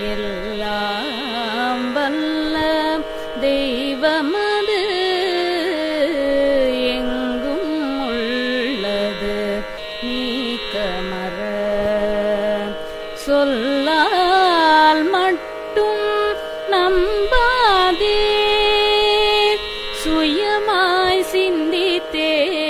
எல்லாம் வல்ல தெய்வமது எங்கும் உள்ளது நீக்கமர சொல்லால் மட்டும் நம்பாதே சுயமாய் சிந்தித்தே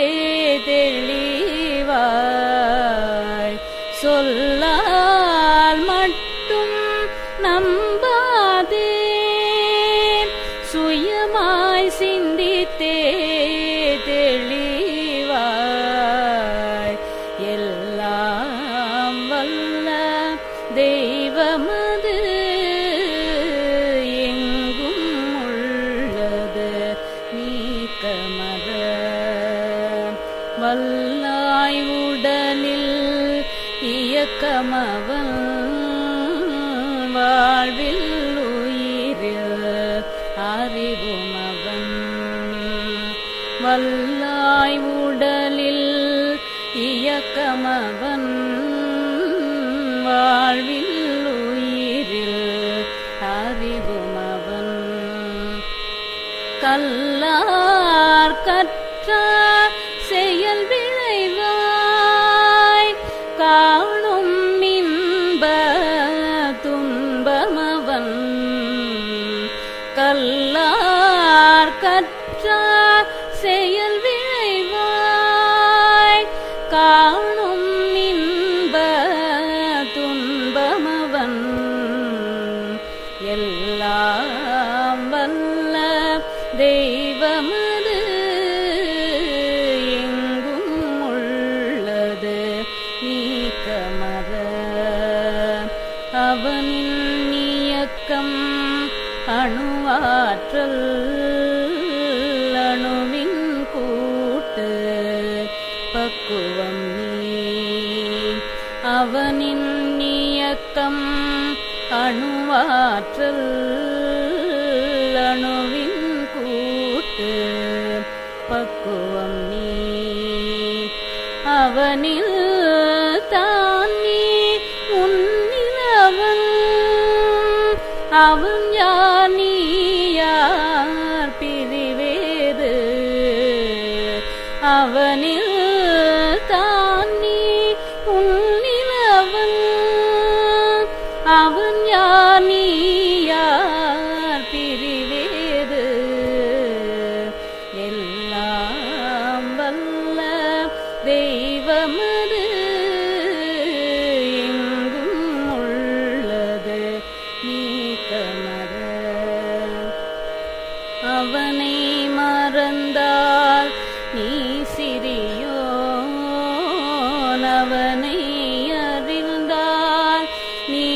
தெளிவாய் சொல்லால் மட்டும் நம்பாதே சுயமாய் சிந்தித்தே தெளிவாய் எல்லாம் வல்ல தெய்வமது எங்கும் உள்ளது நீக்கமர வல்லாய் உடலில் இயக்கமவன் வாழ்வில் உயிரில் அறிவுமவன் வல்லாய் உடலில் இயக்கமவன் வாழ்வில் உயிரில் அறிவுமவன் கல்லார் கற்றார் செயல் விளைவாய் காணும் இன்ப துன்பமவன் கல்லார் கற்றார் செயல் விளைவாய் காணும் இன்ப துன்பமவன் எல்லாம் வல்ல தெய்வமது எங்கும் உள்ளது நீக்கமர அவனின் இயக்கம் அணுவாற்றல் அணுவின் கூட்டு பக்குவம் நீ அவனின் இயக்கம் அணுவாற்றல் அணுவின் கூட்டு பக்குவம் நீ அவனில் தான் நீ உன்னிலவன் அவன் யார் நீ யார் பிரிவேது அவனில் தான் நீ உன்னிலவன் அவன் யார் நீ யார் பிரிவேது எல்லாம் வல்ல தெய்வமது எங்கும் உள்ளது நீக்கமர அவனை மறந்தால் நீ சிறியோன் அவனை அறிந்தால் நீ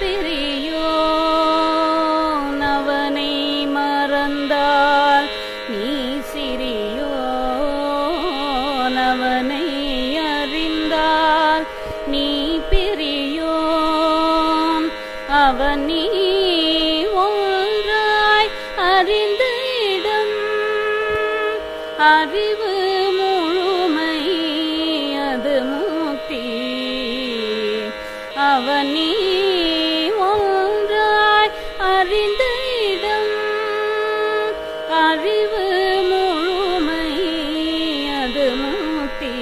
பெரியோன் அவனை மறந்தால் நீ சிறியோன் அவனை அறிந்தால் நீ பெரியோன் அவன் நீ ஒன்றாய் அறிந்த இடம் அறிவு முழுமை அது முக்தி அவன் நீ ஒன்றாய் அறிந்த இடம் அறிவு முழுமை அது முக்தி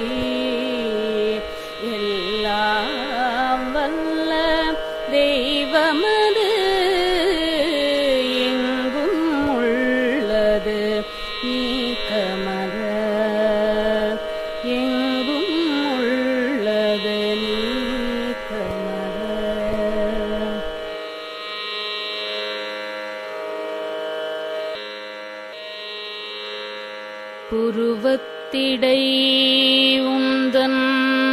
எல்லாம் வல்ல தெய்வமது எங்கும் உள்ளது நீக்கமர எங்கும் உள்ளது நீக்கமர புருவத்திடை உந்தன்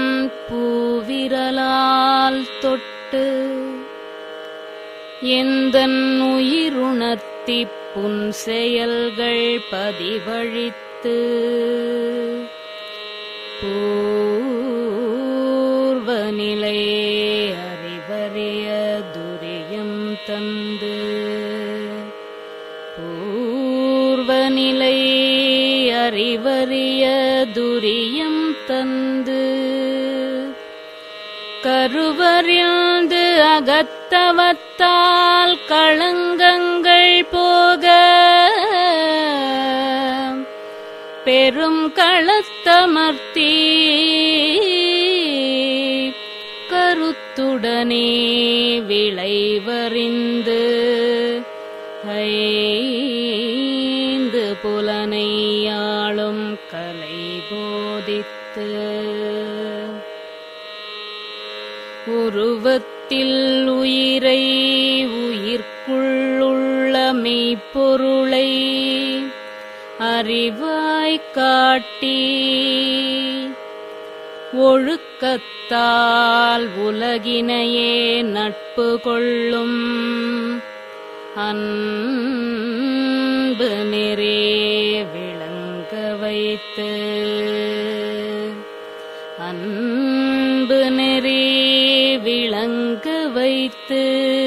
பூவிரலால் தொட்டு எந்தன் உயிருணர்த்தி புன் செயல்கள் பதிவழித்து பூர்வநிலை அறிவறிய துரியம் தந்து பூர்வநிலை அறிவறிய துரியம் தந்து கருவறிந்து அகத்தவத்தால் களங்கங்கள் போக பெரும் களத்தமர்த்தி கருத்துடனே விளைவறிந்து ஐந்து புலனையாளும் கலை போதித்து உருவத்தில் உயிரை உயிர்க்குள்ளுள்ள மெய்ப்பொருளை அறிவாய் காட்டி ஒழுக்கத்தால் உலகினையே நட்பு கொள்ளும் அன்பு நெறே விளங்க வைத்து அன்பு நெறி விளங்க வைத்து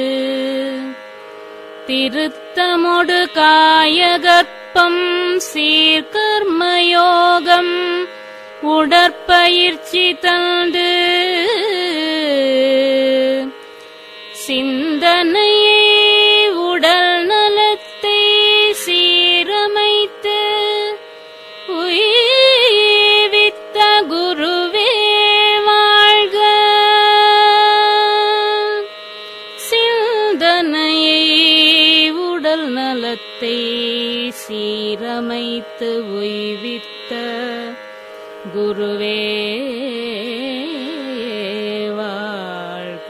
திருத்தமொடு காயகற்பம் சீர்கர்மயோகம் உடற்பயிற்சி தந்து சிந்தனையே உடல் நலத்தை சீரமைத்து உய்வித்த குருவே வாழ்க சிந்தனையை உடல் நலத்தை சீரமைத்து உய்வித்த குருவே வாழ்க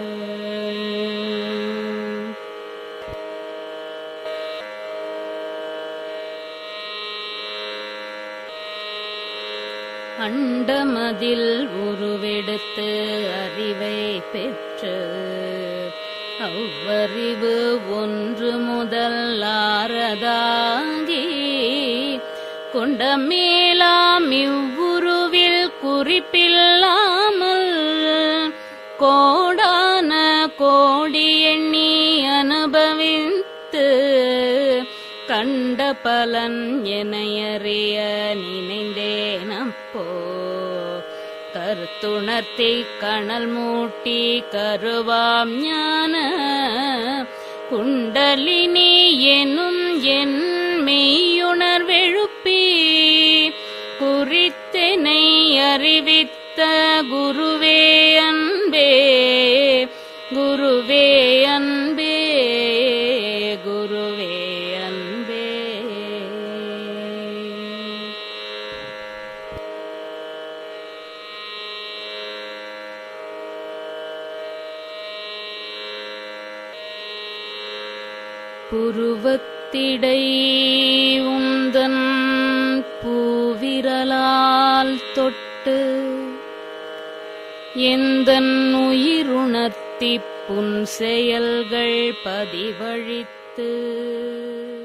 அண்டமதில் உருவெடுத்து அறிவை பெற்று அவ்வறிவு ஒன்று முதல் ஆறதாகி கொண்ட மேலாம் இவ்வுருவில் குறிப்பில்லாமல் கோடான கோடி எண்ணி அனுபவித்து கண்ட பலன் எனையறிய நினைந்தேனப்போ கருத்துணர்த்தி கணல் மூட்டி கருவாம் ஞான குண்டலினி எனும் என் மெய்யுணர்வெழுப்பி குறித்தெனை அறிவித்த குருவே அன்பே குருவே அன்பே குருவே அன்பே புருவத்திடை உந்தன் பூவிரலால் தொட்டு எந்தன் உயிருணர்த்தி புன் செயல்கள் பதிவழித்து